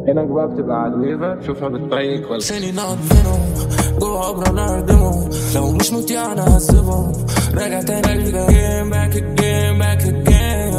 هناك بقى بتبقى على الويفر شوفها بتبيك ولا سني نقدمه جوه قبره نردمه لو مش مطيع انا هسيبه راجع تاني again back again back again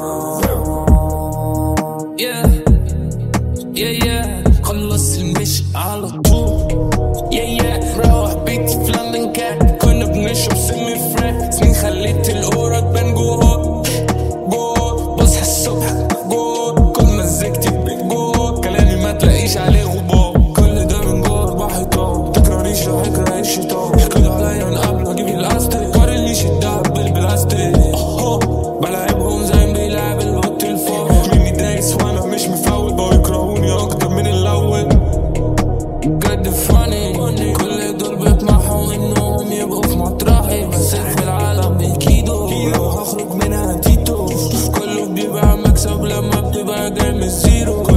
yeah yeah yeah خلص المشي على طول yeah yeah مروح بيتي في لندن كات كنا بنشرب سمي فراك سنين خليت القورة تبان جوه جوه بصحى الصبح جوه كل مزجتي بيت جوه كلامي ما تلاقيش عليه غبار كل ده من جوه اربع حيطان تكراريش لو هيكره الشيطان كده عليا من قبل اجيب الاستيك قارنيش الدهب بالبلاستيك أهو، بلعبهم زي ما بيلعب الوقت الفار مني دايس وانا مش مفوت بقوا يكرهوني اكتر من الاول بجد فاني كل دول بيطمحوا انهم يبقوا في مطرحي بس في العالم بيكيدوا لو هخرج منها تيتو كله بيبقى مكسب لما بتبقى جاي من الزيرو